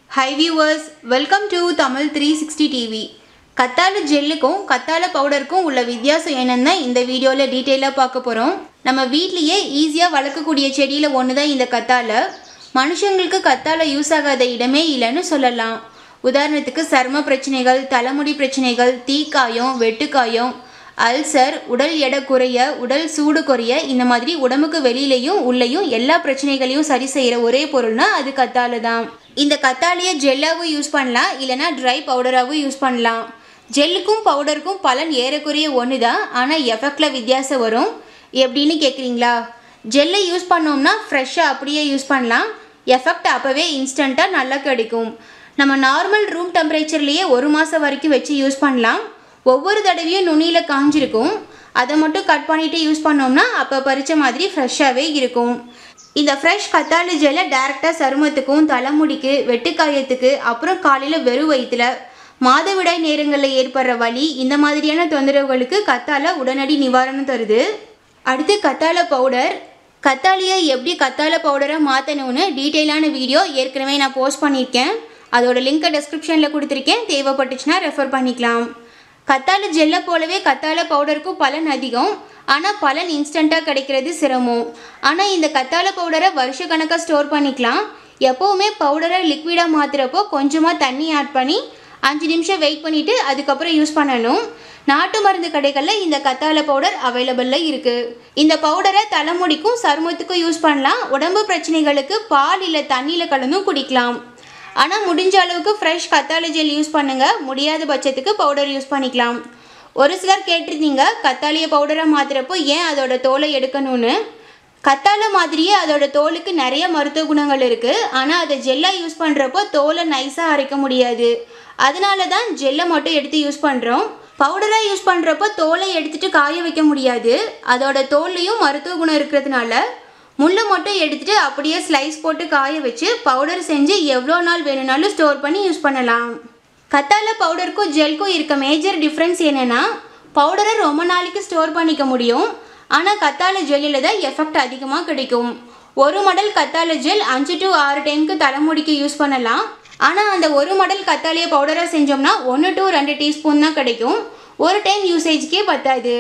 high viewers welcome to Tamil three sixty TV கத்தாழை ஜெல்லுக்கும் கத்தாழை பவுடருக்கும் உள்ள வித்தியாசம் என்னன்னு இந்த வீடியோவில் டீட்டெயிலாக பார்க்க போகிறோம் நம்ம வீட்லேயே ஈஸியாக வளர்க்கக்கூடிய செடியில் ஒன்று தான் இந்த கத்தாழை மனுஷங்களுக்கு கத்தாழை யூஸ் ஆகாத இடமே இல்லைன்னு சொல்லலாம் உதாரணத்துக்கு சர்ம பிரச்சனைகள் தலைமுடி பிரச்சனைகள் தீக்காயம் வெட்டுக்காயம் அல்சர் உடல் எடை குறைய உடல் சூடு குறைய இந்த மாதிரி உடம்புக்கு வெளியிலையும் உள்ளேயும் எல்லா பிரச்சனைகளையும் சரி செய்கிற ஒரே பொருள்னா அது கத்தாழை தான் இந்த கத்தாழையை ஜெல்லாவும் யூஸ் பண்ணலாம் இல்லைனா ட்ரை பவுடராகவும் யூஸ் பண்ணலாம் ஜெல்லுக்கும் பவுடருக்கும் பலன் ஏறக்குறைய ஒன்று தான் ஆனால் எஃபெக்டில் வித்தியாசம் வரும் எப்படின்னு கேட்குறீங்களா ஜெல்லை யூஸ் பண்ணோம்னா ஃப்ரெஷ்ஷாக அப்படியே யூஸ் பண்ணலாம் எஃபெக்ட் அப்போவே இன்ஸ்டண்ட்டாக நல்லா கிடைக்கும் நம்ம நார்மல் ரூம் டெம்பரேச்சர்லேயே ஒரு மாதம் வரைக்கும் வச்சு யூஸ் பண்ணலாம் ஒவ்வொரு தடவையும் நுனியில் காஞ்சிருக்கும் அதை மட்டும் கட் பண்ணிவிட்டு யூஸ் பண்ணோம்னா அப்போ பறித்த மாதிரி ஃப்ரெஷ்ஷாகவே இருக்கும் இந்த ஃப்ரெஷ் கத்தாழை ஜெல்லை டேரெக்டாக சருமத்துக்கும் தலைமுடிக்கு வெட்டுக்காயத்துக்கு அப்புறம் காலையில் வெறும் வயிற்றுல மாதவிடாய் நேரங்களில் ஏற்படுற வலி இந்த மாதிரியான தொந்தரவுகளுக்கு கத்தாழை உடனடி நிவாரணம் தருது அடுத்து கத்தாழை பவுடர் கத்தாழையை எப்படி கத்தாழை பவுடராக மாற்றணும்னு டீட்டெயிலான வீடியோ ஏற்கனவே நான் போஸ்ட் பண்ணியிருக்கேன் அதோட லிங்க்கை டெஸ்கிரிப்ஷனில் கொடுத்துருக்கேன் தேவைப்பட்டுச்சுன்னா ரெஃபர் பண்ணிக்கலாம் கத்தாழை ஜெல்லை போலவே கத்தாழை பவுடருக்கும் பலன் அதிகம் ஆனால் பலன் இன்ஸ்டண்ட்டாக கிடைக்கிறது சிரமம் ஆனால் இந்த கத்தாழை பவுடரை வருஷக்கணக்காக ஸ்டோர் பண்ணிக்கலாம் எப்போவுமே பவுடரை லிக்விடாக மாற்றுறப்போ கொஞ்சமாக தண்ணி ஆட் பண்ணி அஞ்சு நிமிஷம் வெயிட் பண்ணிவிட்டு அதுக்கப்புறம் யூஸ் பண்ணணும் நாட்டு மருந்து கடைகளில் இந்த கத்தாழை பவுடர் அவைலபிளில் இருக்குது இந்த பவுடரை தலைமுடிக்கும் சருமத்துக்கும் யூஸ் பண்ணலாம் உடம்பு பிரச்சனைகளுக்கு பால் இல்லை தண்ணியில் கலந்தும் குடிக்கலாம் ஆனால் முடிஞ்ச அளவுக்கு ஃப்ரெஷ் கத்தாழை ஜெல் யூஸ் பண்ணுங்கள் முடியாத பட்சத்துக்கு பவுடர் யூஸ் பண்ணிக்கலாம் ஒரு சிலர் கேட்டிருந்தீங்க கத்தாழையை பவுடராக மாற்றுறப்போ ஏன் அதோட தோலை எடுக்கணும்னு கத்தாழை மாதிரியே அதோட தோலுக்கு நிறைய மருத்துவ குணங்கள் இருக்குது ஆனால் அதை ஜெல்லாக யூஸ் பண்ணுறப்போ தோலை நைஸாக அரைக்க முடியாது அதனால தான் ஜெல்லை மட்டும் எடுத்து யூஸ் பண்ணுறோம் பவுடராக யூஸ் பண்ணுறப்போ தோலை எடுத்துட்டு காய வைக்க முடியாது அதோட தோல்லையும் மருத்துவ குணம் இருக்கிறதுனால முள்ளை மட்டும் எடுத்துட்டு அப்படியே ஸ்லைஸ் போட்டு காய வச்சு பவுடர் செஞ்சு எவ்வளோ நாள் வேணும்னாலும் ஸ்டோர் பண்ணி யூஸ் பண்ணலாம் கத்தாழை பவுடருக்கும் ஜெல்க்கும் இருக்க மேஜர் டிஃப்ரென்ஸ் என்னென்னா பவுடரை ரொம்ப நாளைக்கு ஸ்டோர் பண்ணிக்க முடியும் ஆனால் கத்தாழை ஜெல்லில் தான் எஃபெக்ட் அதிகமாக கிடைக்கும் ஒரு மாடல் கத்தாழை ஜெல் அஞ்சு டு ஆறு டைமுக்கு தலைமுடிக்கு யூஸ் பண்ணலாம் ஆனால் அந்த ஒரு மாடல் கத்தாழையை பவுடராக செஞ்சோம்னா ஒன்று டு ரெண்டு டீஸ்பூன் தான் கிடைக்கும் ஒரு டைம் யூசேஜ்க்கே பத்தாது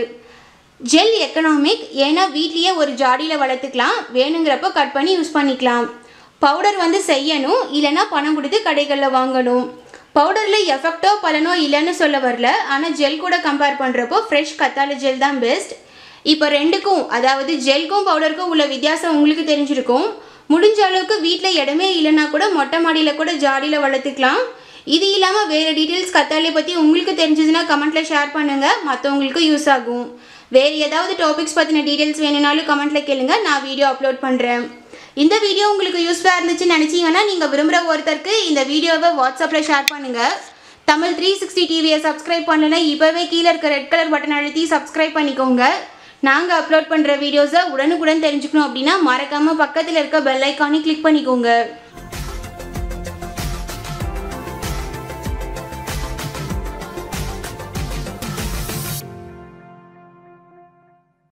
ஜெல் எக்கனாமிக் ஏன்னா வீட்லேயே ஒரு ஜாடியில் வளர்த்துக்கலாம் வேணுங்கிறப்போ கட் பண்ணி யூஸ் பண்ணிக்கலாம் பவுடர் வந்து செய்யணும் இல்லைன்னா பணம் கொடுத்து கடைகளில் வாங்கணும் பவுடரில் எஃபெக்டோ பலனோ இல்லைன்னு சொல்ல வரல ஆனால் ஜெல் கூட கம்பேர் பண்ணுறப்போ ஃப்ரெஷ் கத்தாழை ஜெல் தான் பெஸ்ட் இப்போ ரெண்டுக்கும் அதாவது ஜெல்க்கும் பவுடருக்கும் உள்ள வித்தியாசம் உங்களுக்கு தெரிஞ்சிருக்கும் முடிஞ்ச அளவுக்கு வீட்டில் இடமே இல்லைன்னா கூட மொட்டை மாடியில் கூட ஜாடியில் வளர்த்துக்கலாம் இது இல்லாமல் வேறு டீட்டெயில்ஸ் கத்தாழையை பற்றி உங்களுக்கு தெரிஞ்சதுன்னா கமெண்ட்டில் ஷேர் பண்ணுங்கள் மற்றவங்களுக்கும் யூஸ் ஆகும் வேறு ஏதாவது டாபிக்ஸ் பற்றின டீட்டெயில்ஸ் வேணும்னாலும் கமெண்ட்டில் கேளுங்க நான் வீடியோ அப்லோட் பண்ணுறேன் இந்த வீடியோ உங்களுக்கு யூஸ்ஃபுல்லாக இருந்துச்சுன்னு நினச்சிங்கன்னா நீங்கள் விரும்புகிற ஒருத்தருக்கு இந்த வீடியோவை வாட்ஸ்அப்பில் ஷேர் பண்ணுங்கள் தமிழ் த்ரீ சிக்ஸ்டி டிவியை சப்ஸ்கிரைப் பண்ணலைன்னா இப்போவே கீழே இருக்க ரெட் கலர் பட்டன் அழுத்தி சப்ஸ்கிரைப் பண்ணிக்கோங்க நாங்கள் அப்லோட் பண்ணுற வீடியோஸை உடனுக்குடன் தெரிஞ்சுக்கணும் அப்படின்னா மறக்காமல் பக்கத்தில் இருக்க பெல் ஐக்கானே கிளிக் பண்ணிக்கோங்க